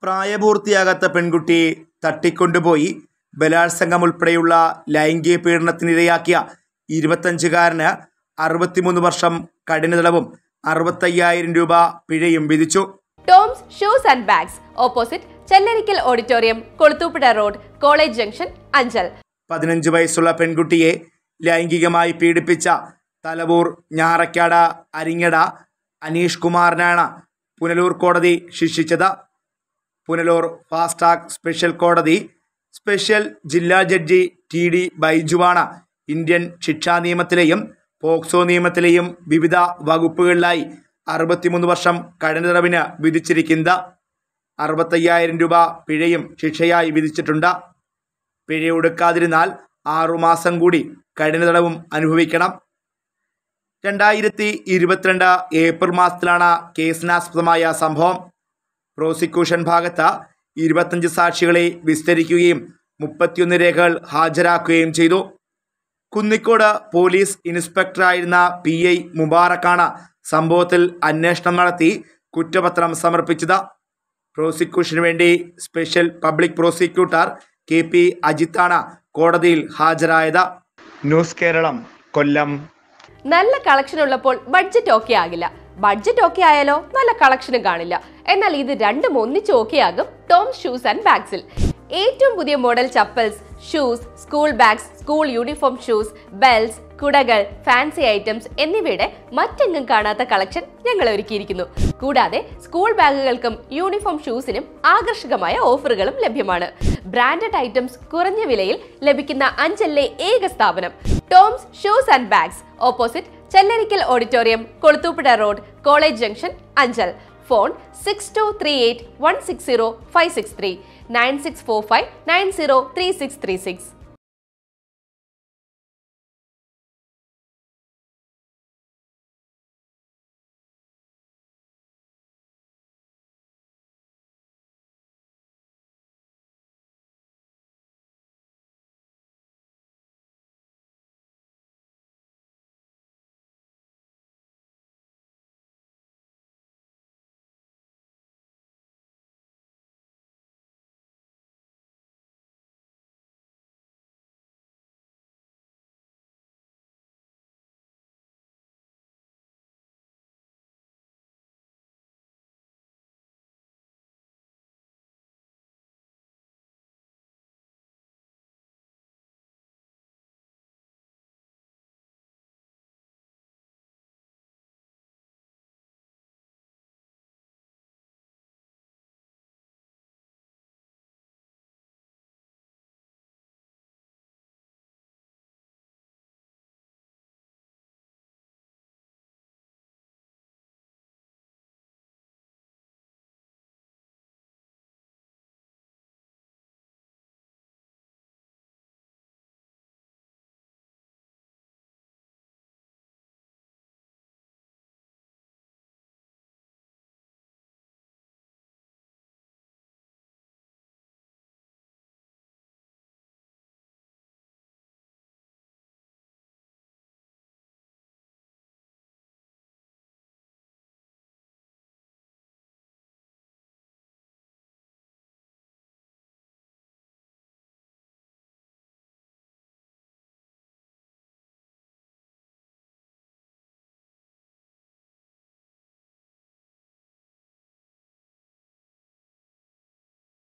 പ്രായപൂർത്തിയാകാത്ത പെൺകുട്ടിയെ തട്ടിക്കൊണ്ടുപോയി ബലാത്സംഗം ഉൾപ്പെടെയുള്ള ലൈംഗിക പീഡനത്തിനിരയാക്കിയ ഇരുപത്തഞ്ചുകാരന് അറുപത്തിമൂന്ന് വർഷം കഠിന തടവും അറുപത്തയ്യായിരം രൂപ പിഴയും വിധിച്ചു Toms shoes and bags opposite Chellarikkal auditorium Kulathupuzha road college junction Anchal പതിനഞ്ച് വയസ്സുള്ള പെൺകുട്ടിയെ ലൈംഗികമായി പീഡിപ്പിച്ച തലവൂർ ഞാറക്കാട് അരിങ്ങട അനീഷ് കുമാറിനാണ് പുനലൂർ കോടതി ശിക്ഷിച്ചത് പുനലൂർ ഫാസ്റ്റ് ട്രാക്ക് സ്പെഷ്യൽ കോടതി സ്പെഷ്യൽ ജില്ലാ ജഡ്ജി ടി ഡി ബൈജുവാണ് ഇന്ത്യൻ ശിക്ഷാ നിയമത്തിലെയും പോക്സോ നിയമത്തിലെയും വിവിധ വകുപ്പുകളിലായി അറുപത്തിമൂന്ന് വർഷം കഠിന തടവിന് വിധിച്ചിരിക്കുന്നത് അറുപത്തയ്യായിരം രൂപ പിഴയും ശിക്ഷയായി വിധിച്ചിട്ടുണ്ട് പിഴയൊടുക്കാതിരുന്നാൽ ആറുമാസം കൂടി കഠിന തടവും അനുഭവിക്കണം രണ്ടായിരത്തി ഇരുപത്തിരണ്ട് ഏപ്രിൽ മാസത്തിലാണ് കേസിനാസ്പദമായ സംഭവം പ്രോസിക്യൂഷൻ ഭാഗത്ത് ഇരുപത്തഞ്ച് സാക്ഷികളെ വിസ്തരിക്കുകയും മുപ്പത്തിയൊന്ന് രേഖകൾ ഹാജരാക്കുകയും ചെയ്തു കുന്നിക്കോട് പോലീസ് ഇൻസ്പെക്ടറായിരുന്ന പി ഐ മുബാറക്കാണ് സംഭവത്തിൽ അന്വേഷണം നടത്തി കുറ്റപത്രം സമർപ്പിച്ചത് പ്രോസിക്യൂഷന് വേണ്ടി special public prosecutor K P അജിത്താണ് കോടതിയിൽ ഹാജരായത് ന്യൂസ് കേരളം കൊല്ലം നല്ല കളക്ഷൻ ഉള്ളപ്പോൾ ബഡ്ജറ്റ് ഓക്കെ ആകില്ല ബഡ്ജറ്റ് ഓക്കെ ആയാലോ നല്ല കളക്ഷനും കാണില്ല എന്നാൽ ഇത് രണ്ടും ഒന്നിച്ച് ഓക്കെ ആകും ടോംസ് ഷൂസ് ആൻഡ് ബാഗ്സിൽ ഏറ്റവും പുതിയ model chappals shoes school bags school uniform shoes belts കുടകൾ ഫാൻസി ഐറ്റംസ് എന്നിവയുടെ മറ്റെങ്ങും കാണാത്ത കളക്ഷൻ ഞങ്ങൾ ഒരുക്കിയിരിക്കുന്നു കൂടാതെ സ്കൂൾ ബാഗുകൾക്കും യൂണിഫോം ഷൂസിനും ആകർഷകമായ ഓഫറുകളും ലഭ്യമാണ് ബ്രാൻഡഡ് ഐറ്റംസ് കുറഞ്ഞ വിലയിൽ ലഭിക്കുന്ന അഞ്ചലിലെ ഏക സ്ഥാപനം Toms shoes and bags opposite Chellarikkal auditorium Kulathupuzha road college junction Anchal phone six two three eight one six zero five six three nine six four five nine zero three six three six